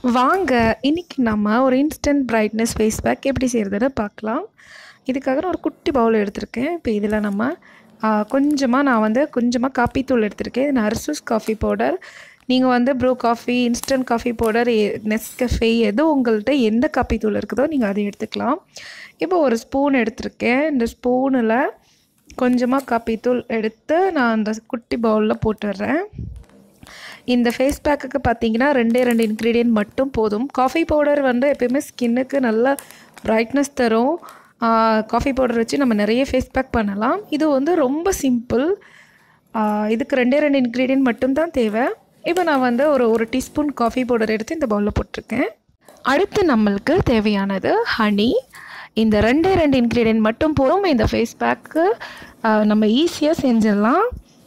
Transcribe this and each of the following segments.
வாங்க இன்னைக்கு நம்ம ஒரு இன்ஸ்டன்ட் பிரைட்னஸ் ஃபேஸ் பேக் எப்படி செய்கிறதுன்னு பார்க்கலாம் இதுக்காக நான் ஒரு குட்டி பவுல் எடுத்திருக்கேன் இப்போ இதில் நம்ம கொஞ்சமாக நான் வந்து கொஞ்சமாக காப்பி தூள் எடுத்திருக்கேன் இது நர்சூஸ் காஃபி பவுடர் நீங்கள் வந்து Bru coffee instant coffee powder Nescafe எது உங்கள்கிட்ட எந்த காப்பி தூள் இருக்குதோ நீங்கள் அதை எடுத்துக்கலாம் இப்போ ஒரு ஸ்பூன் எடுத்திருக்கேன் இந்த ஸ்பூனில் கொஞ்சமாக காப்பி தூள் எடுத்து நான் அந்த குட்டி பவுலில் போட்டுடுறேன் இந்த ஃபேஸ் பேக்குக்கு பார்த்தீங்கன்னா ரெண்டே ரெண்டு இன்க்ரீடியன்ட் மட்டும் போதும் காஃபி பவுடர் வந்து எப்பயுமே ஸ்கின்னுக்கு நல்ல பிரைட்னஸ் தரும் காஃபி பவுடர் வச்சு நம்ம நிறைய ஃபேஸ் பேக் பண்ணலாம் இது வந்து ரொம்ப சிம்பிள் இதுக்கு ரெண்டே ரெண்டு இன்க்ரீடியன்ட் மட்டும்தான் தேவை இப்போ நான் வந்து ஒரு ஒரு டீஸ்பூன் காஃபி பவுடர் எடுத்து இந்த பவுலில் போட்டிருக்கேன் அடுத்து நம்மளுக்கு தேவையானது ஹனி இந்த ரெண்டே ரெண்டு இன்க்ரீடியன்ட் மட்டும் போதும் இந்த ஃபேஸ் பேக்கு நம்ம ஈஸியாக செஞ்சிடலாம்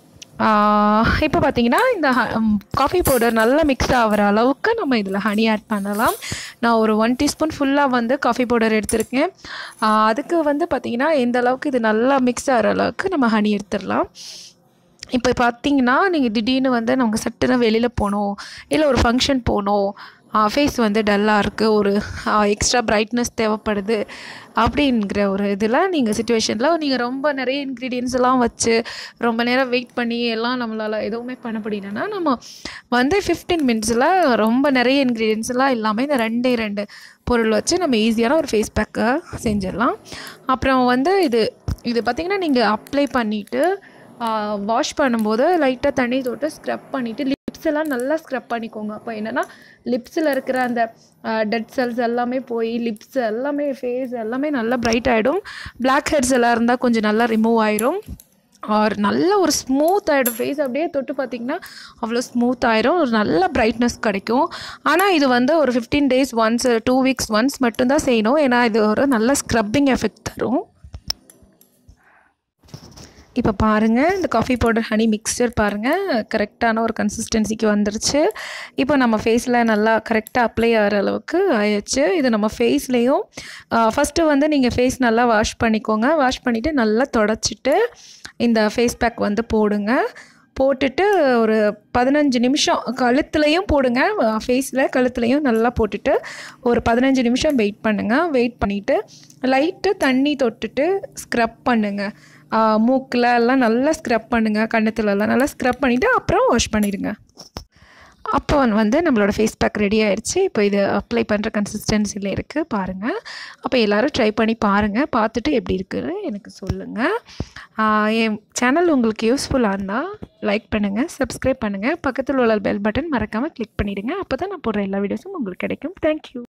இப்போ பார்த்தீங்கன்னா இந்த காஃபி பவுடர் நல்லா மிக்ஸ் ஆகிற அளவுக்கு நம்ம இதில் ஹனி ஆட் பண்ணலாம் நான் ஒரு ஒன் டீஸ்பூன் ஃபுல்லாக வந்து காஃபி பவுடர் எடுத்திருக்கேன் அதுக்கு வந்து பார்த்திங்கன்னா எந்த அளவுக்கு இது நல்லா மிக்ஸ் ஆகிற அளவுக்கு நம்ம ஹனி எடுத்துடலாம் இப்போ பார்த்தீங்கன்னா நீங்கள் திடீர்னு வந்து நமக்கு சட்டுன்னு வெளியில் போகணும் இல்லை ஒரு ஃபங்க்ஷன் போகணும் ஃபேஸ் வந்து டல்லாக இருக்குது ஒரு எக்ஸ்ட்ரா பிரைட்னஸ் தேவைப்படுது அப்படிங்கிற ஒரு இதில் நீங்கள் சுச்சுவேஷனில் நீங்கள் ரொம்ப நிறைய இன்க்ரீடியன்ஸ் எல்லாம் வச்சு ரொம்ப நேரம் வெயிட் பண்ணி எல்லாம் நம்மளால் எதுவுமே பண்ண முடியலன்னா நம்ம வந்து ஃபிஃப்டீன் மினிட்ஸில் ரொம்ப நிறைய இன்க்ரீடியன்ஸ் எல்லாம் இல்லாமல் இந்த ரெண்டே ரெண்டு பொருள் வச்சு நம்ம ஈஸியான ஒரு ஃபேஸ் பேக்கை செஞ்சிடலாம் அப்புறம் வந்து இது இது பார்த்திங்கன்னா நீங்கள் அப்ளை பண்ணிவிட்டு வாஷ் பண்ணும்போது லைட்டாக தண்ணி தொட்டு ஸ்க்ரப் பண்ணிவிட்டு லிப்ஸ் எல்லாம் நல்லா ஸ்க்ரப் பண்ணிக்கோங்க அப்போ என்னென்னா லிப்ஸில் இருக்கிற அந்த டெட் செல்ஸ் எல்லாமே போய் லிப்ஸ் எல்லாமே ஃபேஸ் எல்லாமே நல்லா பிரைட் ஆகிடும் பிளாக் ஹெட்ஸ் எல்லாம் இருந்தால் கொஞ்சம் நல்லா ரிமூவ் ஆயிரும் ஆர் நல்ல ஒரு ஸ்மூத் ஆகிடும் ஃபேஸ் அப்படியே தொட்டு பார்த்திங்கன்னா அவ்வளோ ஸ்மூத் ஆயிரும் ஒரு நல்ல பிரைட்னஸ் கிடைக்கும் ஆனால் இது வந்து ஒரு fifteen days once two weeks once மட்டும்தான் செய்யணும் ஏன்னா இது ஒரு நல்ல ஸ்க்ரப்பிங் எஃபெக்ட் தரும் இப்போ பாருங்கள் இந்த காஃபி பவுடர் ஹனி மிக்சர் பாருங்கள் கரெக்டான ஒரு கன்சிஸ்டன்சிக்கு வந்துருச்சு இப்போ நம்ம ஃபேஸில் நல்லா கரெக்டாக அப்ளை ஆகிற அளவுக்கு ஆயிடுச்சு இது நம்ம ஃபேஸ்லேயும் ஃபஸ்ட்டு வந்து நீங்கள் ஃபேஸ் நல்லா வாஷ் பண்ணிக்கோங்க வாஷ் பண்ணிவிட்டு நல்லா தொடச்சிட்டு இந்த ஃபேஸ் பேக் வந்து போடுங்க போட்டுட்டு ஒரு பதினஞ்சு நிமிஷம் கழுத்துலையும் போடுங்க ஃபேஸில் கழுத்துலையும் நல்லா போட்டுட்டு ஒரு பதினஞ்சு நிமிஷம் வெயிட் பண்ணுங்கள் வெயிட் பண்ணிவிட்டு லைட்டு தண்ணி தொட்டுட்டு ஸ்க்ரப் பண்ணுங்கள் மூக்கில் எல்லாம் நல்லா ஸ்க்ரப் பண்ணுங்கள் கண்ணத்துலலாம் நல்லா ஸ்க்ரப் பண்ணிவிட்டு அப்புறம் வாஷ் பண்ணிடுங்க அப்போ வந்து நம்மளோட ஃபேஸ் பேக் ரெடி ஆயிடுச்சு இப்போ இது அப்ளை பண்ணுற கன்சிஸ்டன்சியில் இருக்குது பாருங்கள் அப்போ எல்லோரும் ட்ரை பண்ணி பாருங்கள் பார்த்துட்டு எப்படி இருக்குன்னு எனக்கு சொல்லுங்கள் என் சேனல் உங்களுக்கு யூஸ்ஃபுல்லாக இருந்தால் லைக் பண்ணுங்கள் சப்ஸ்கிரைப் பண்ணுங்கள் பக்கத்தில் உள்ள பெல் பட்டன் மறக்காமல் கிளிக் பண்ணிவிடுங்க அப்போ தான் நான் போடுற எல்லா வீடியோஸும் உங்களுக்கு கிடைக்கும் தேங்க்யூ